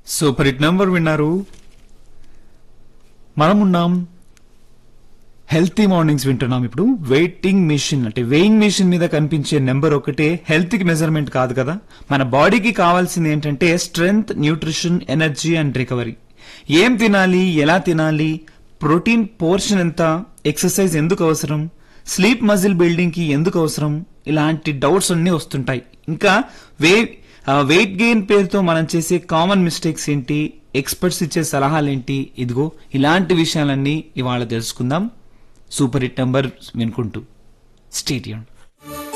super hit number విన్నారు మనమున్నాం healthy mornings వింటున్నాం ఇప్పుడు వెయిటింగ్ మిషన్ అంటే వెయింగ్ మిషన్ మీద కనిపించే నెంబర్ ఒకటే హెల్త్ కి మెజర్మెంట్ కాదు కదా మన బాడీకి కావాల్సింది ఏంటంటే strength nutrition energy and recovery ఏం తినాలి ఎలా తినాలి ప్రోటీన్ పోర్షన్ ఎంత ఎక్సర్సైజ్ ఎందుకు అవసరం స్లీప్ మజిల్ బిల్డింగ్ కి ఎందుకు అవసరం ఇలాంటి డౌట్స్ అన్ని వస్తుంటాయి ఇంకా వే వెయిట్ గెయిన్ పేరుతో మనం చేసే కామన్ మిస్టేక్స్ ఏంటి ఎక్స్పర్ట్స్ ఇచ్చే సలహాలేంటి ఇదిగో ఇలాంటి విషయాలన్నీ ఇవాళ తెలుసుకుందాం సూపర్ హిట్ నెంబర్ వినుకుంటూ స్టేడియం